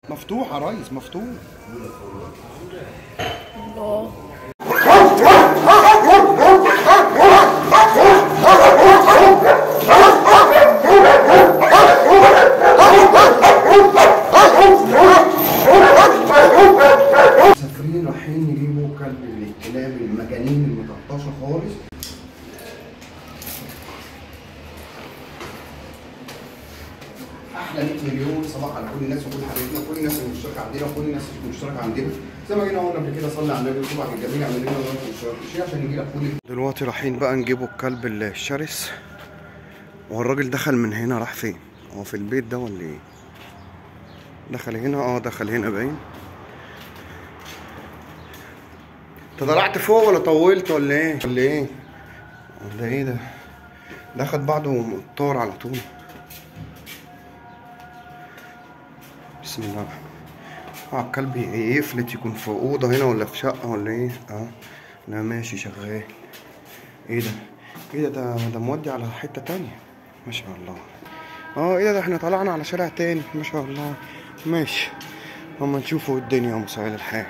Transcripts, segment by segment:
مفتوح يا ريس مفتوح الله مسافرين رايحين يجيبوا كلب من الكلاب المجانين المطرطشه خالص احلى 100 مليون صباح على كل الناس وكل حبايبنا وكل الناس اللي مشتركه عندنا وكل الناس اللي مشتركه عندنا زي ما جينا قلنا قبل كده صلي على النبي وطبعا الجميع اعمل لنا لايك وشير شير عشان يجي لك كل دلوقتي رايحين بقى نجيبوا الكلب الشرس والراجل دخل من هنا راح فين؟ هو في البيت ده ولا ايه؟ دخل هنا اه دخل هنا باين انت طلعت فوق ولا طولت ولا ايه؟ ولا ايه؟ ولا ايه ده؟ ده خد بعضه وطار على طول بسم الله الرحمن اه الكلب يفلت يكون في اوضه هنا ولا في شقه ولا ايه اه لا ماشي شغال ايه ده ايه ده ده ده مودي على حته تانية ما شاء الله اه ايه ده, ده احنا طلعنا على شارع تاني ما شاء الله ماشي اما نشوفوا الدنيا مسهل الحال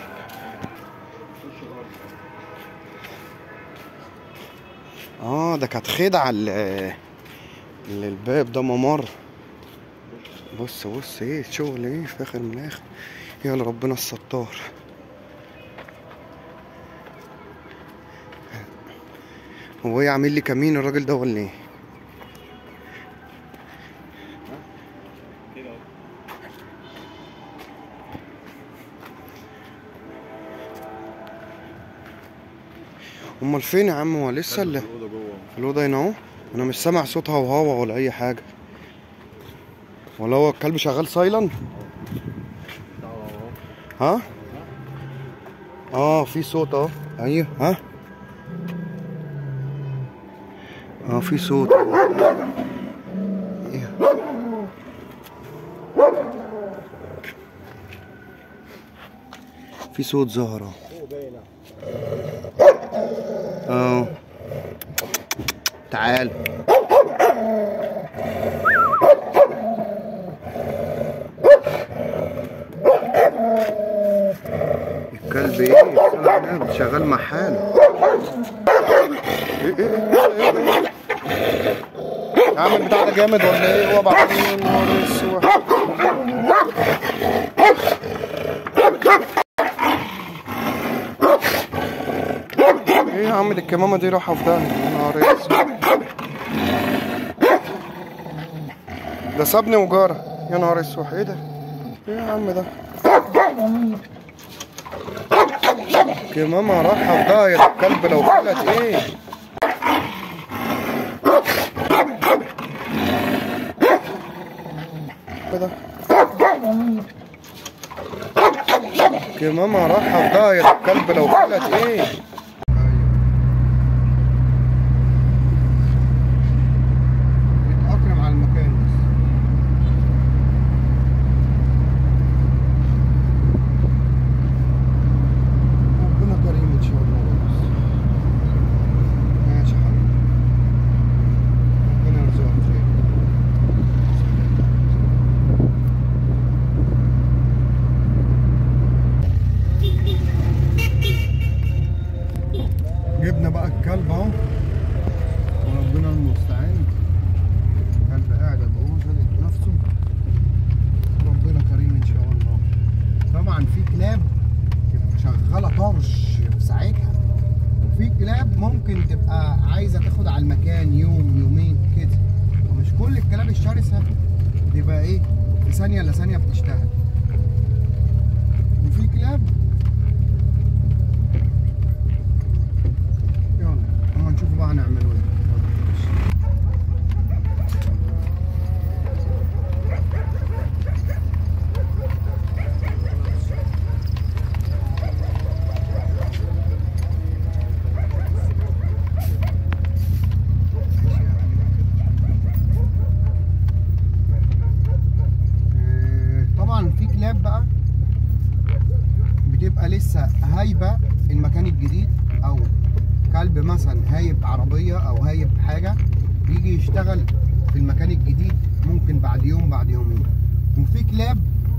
اه ده كانت خدعه ال- ال- الباب ده ممر بص بص ايه الشغل ايه في اخر من الاخر يلا ربنا الستار هو ايه عامل لي كمين الراجل ده ولا ايه امال فين يا عم هو لسه اللي في الاوضه هنا اهو انا مش سامع صوت هوهوا ولا اي حاجه ولا هو الكلب شغال سايلنت ها اه في صوت اهو ايوه ها اه في صوت إيه. في صوت ظهر اهو اه تعال الكلب ايه الصلاة على النبي، شغال مع حاله إيه إيه إيه إيه إيه. يا عم البتاع ده جامد ولا ايه هو بعدين يا نهار اسود ايه يا عم دي الكمامه دي رايحه في داهيه يا نهار اسود ده سابني وجاره يا نهار اسود ايه ده ايه يا عم ده كمامة رايحة في داهية الكلب لو فلت ايه ايه ده كمامة رايحة في داهية الكلب لو فلت ايه بيتأقلم على المكان بس ربنا كريم ان شاء الله بس ماشي يا حبيبي ربنا يرزقك خير جبنا بقى الكلب اهو وربنا المستعان الكلب قاعد اهو شادد نفسه ربنا كريم ان شاء الله طبعا في كلاب تبقى شغاله طرش في ساعتها وفي كلاب ممكن تبقى عايزه تاخد على المكان يوم يومين كده ومش كل الكلاب الشرسه بتبقى ايه في ثانيه الا ثانيه بتشتغل وفي كلاب يلا اما نشوف بقى هنعمله ايه آه، طبعا في كلاب بقى بتبقى لسه هايبه المكان الجديد او كلب مثلا هايب عربيه او هايب حاجه بيجي يشتغل في المكان الجديد ممكن بعد يوم بعد يومين وفي كلاب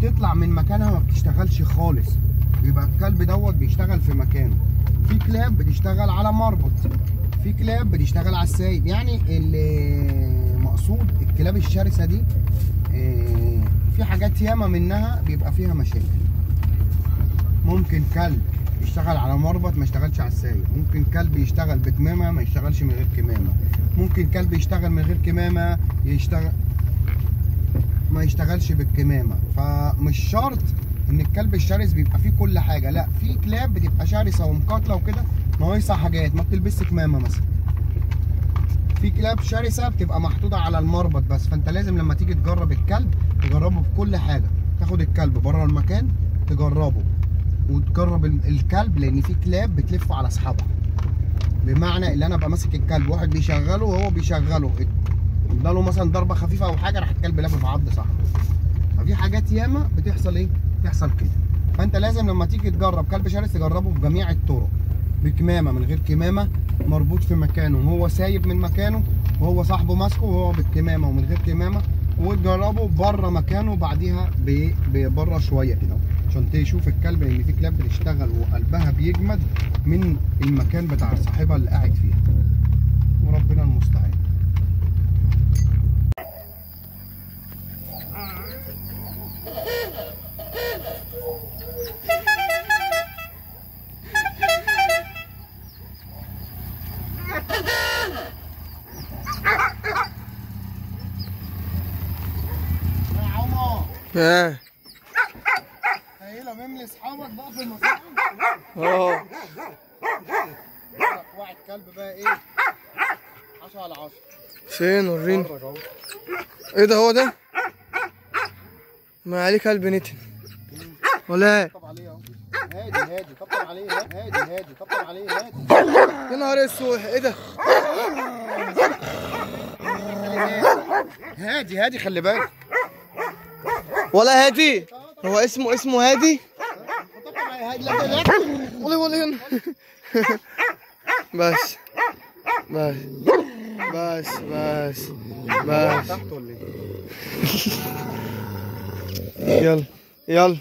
بتطلع من مكانها ما بتشتغلش خالص بيبقى الكلب دوت بيشتغل في مكانه في كلاب بتشتغل على مربط في كلاب بتشتغل على السايب يعني المقصود الكلاب الشرسه دي آه، في حاجات ياما منها بيبقى فيها مشاكل ممكن كلب يشتغل على مربط ما يشتغلش على السايق ممكن كلب يشتغل بكمامه ما يشتغلش من غير كمامه ممكن كلب يشتغل من غير كمامه يشتغل ما يشتغلش بالكمامه فمش شرط ان الكلب الشرس بيبقى فيه كل حاجه لا في كلاب بتبقى شرسه ومقاتله وكده ناقصها حاجات ما بتلبسش كمامه مثلا في كلاب شرسه بتبقى محطوطه على المربط بس فانت لازم لما تيجي تجرب الكلب تجربه بكل حاجه تاخد الكلب بره المكان تجربه وتجرب ال- الكلب لان في كلاب بتلف على اصحابها بمعنى اللي انا ابقى ماسك الكلب واحد بيشغله وهو بيشغله اداله مثلا ضربه خفيفه او حاجه راح الكلب لافف عض صاحبه ففي حاجات ياما بتحصل ايه بتحصل كده فانت لازم لما تيجي تجرب كلب شرس تجربه بجميع الطرق بكمامه من غير كمامه مربوط في مكانه وهو سايب من مكانه وهو صاحبه ماسكه وهو بالكمامه ومن غير كمامه وتجربه بره مكانه بعديها ب- بره شويه كده عشان تشوف الكلب لان في كلاب بتشتغل وقلبها بيجمد من المكان بتاع صاحبها اللي قاعد فيه وربنا المستعان يا عمر اه ايه لو مملي اصحابك بقى في المكان اه واحد كلب بقى ايه 10 على 10 فين وريني اتفرج اهو ايه ده هو ده ما عليه كلب نتن ولا ايه طبطب عليه اهو هادي هادي طبطب عليه هادي هادي طبطب عليه هادي يا نهار اسود ايه ده هادي هادي خلي بالك ولا هادي هو اسمه اسمه هادي طبطب عليه هادي لا لا لا. ولا ولا هنا بس بس بس بس بس تحت ولا ايه يلا يلا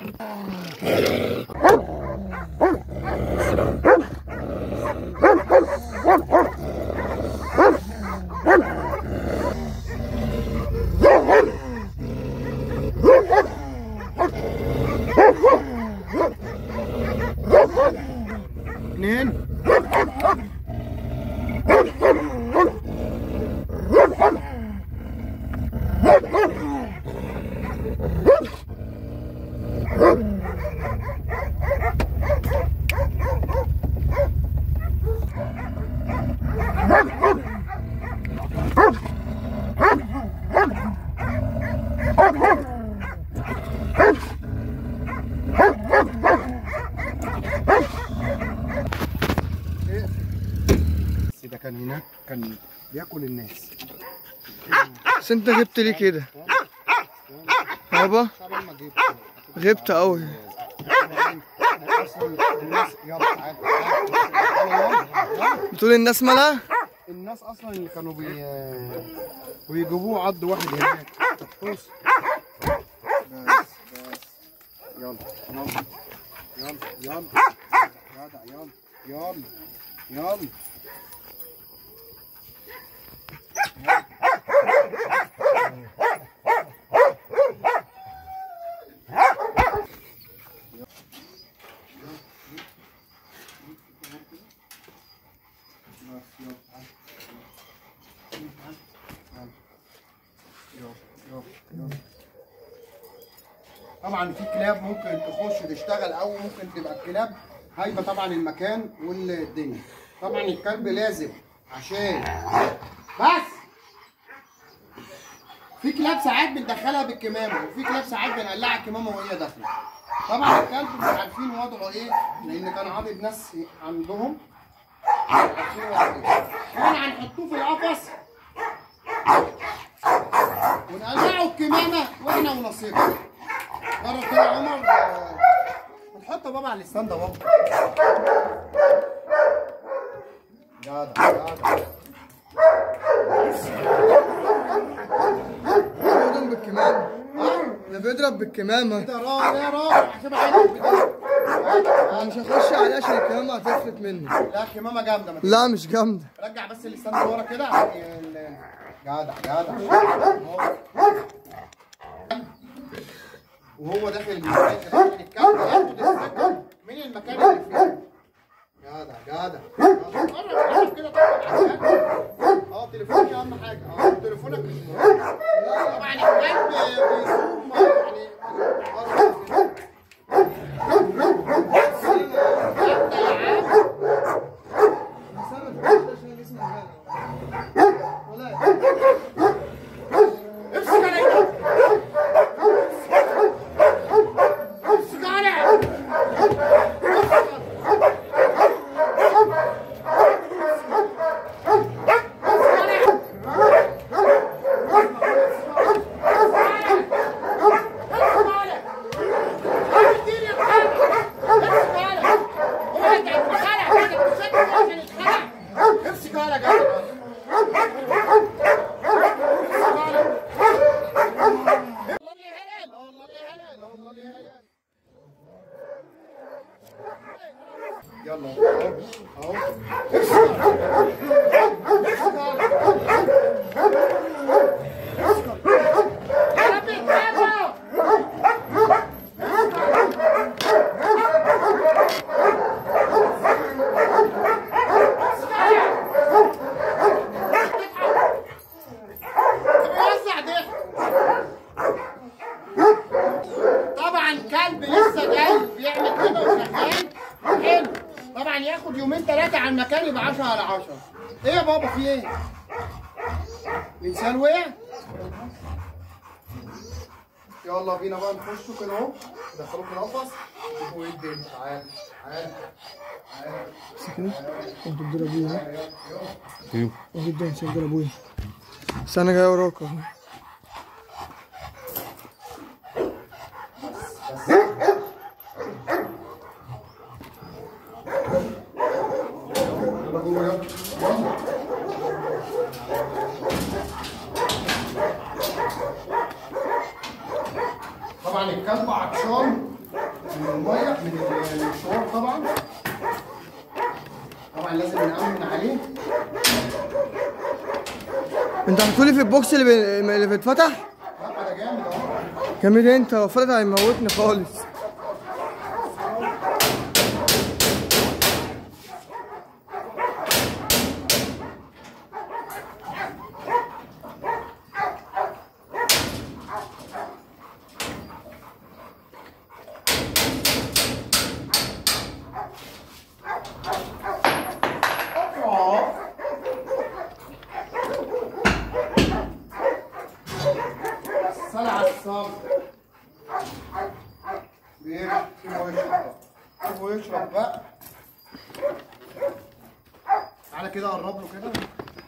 اتنين بس ده كان هناك كان بياكل الناس بس انت غبت ليه كده يابا شعبان ما جبت غبت قوي اصلا الناس يلا تعالى تعالى. بتقول الناس مالها الناس اصلا اللي كانوا بي بيجيبوه عض واحد هناك بص بس بس يلا يلا يلا يلا جدع يلا يلا يلا بس يلا تعال. يلا يلا يلا طبعا في كلاب ممكن تخش تشتغل او ممكن تبقى الكلاب هايبه طبعا المكان والدنيا طبعا الكلب لازم عشان بس في كلاب ساعات بندخلها بالكمامه وفي كلاب ساعات بنقلعها الكمامه وهي داخله طبعا الكلب مش عارفين وضعه ايه لان كان عاضد ناس عندهم مش عارفين وضعه ايه احنا هنحطوه في القفص ونقلعه الكمامه واحنا ونصيبه جرب كده يا عمر آه، ونحط بابا على الستاند اهو جدع جدع خدهم بالكمام ها؟ ده بيضرب بالكمامة ده راح ده راح عشان عينك بجد. انا مش هخش عليه عشان الكمامة هتفلت منه لا كمامه جامده ما لا مش جامدة رجع بس اللسان لورا كده عشان ال- جدع جدع وهو داخل المكان داخل الكلب ياخد السكن من المكان اللي فيه جدع جدع قرب قرب كده طبعا عشان اه تليفونك اهم حاجه اه تليفونك مش مهم طبعا الكلب بيزوم يعني قرب كده. انت يا عم امسك عليك امسك عليك امسك على جنب يلا اهو اهو بيوزع ده طبعا كلب لسه جاي بيعمل كده وشغال حلو طبعا ياخد يومين ثلاثة على المكان يبقى 10 على 10 ايه يا بابا في ايه؟ الانسان وقع؟ يلا بينا بقى نخشوا كده اهو ندخلوه في القفص شوفوا ايه الدنيا تعالى تعالى تعالى انتوا بتضربوه ها؟ يلا يلا ايوه اهو جدا عشان ضربوه بس انا جاي وراك اهو يلا جوه يلا يلا طبعا الكلب عطشان من الميه من المشوار طبعا طبعا لازم نأمن عليه انت هتقولي في البوكس اللي بي... اللي بيتفتح لا ده جامد اهو جميل انت لو فرد هيموتني خالص الصلاة على الصبر بيشرب سيبه يشرب سيبه يشرب بقى تعالى كده قرب له كده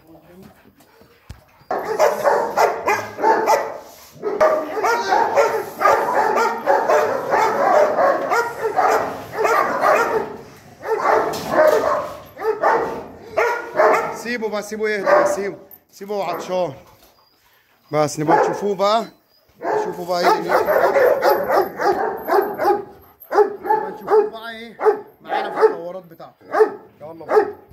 سيبه بقى سيبه يهدى بقى سيبه سيبه هو عطشان بس نبقى نشوفوه بقى نشوفوا بقى ايه اللي نبقى نشوفوه بقى ايه معانا في الحوارات بتاعته يلا بقى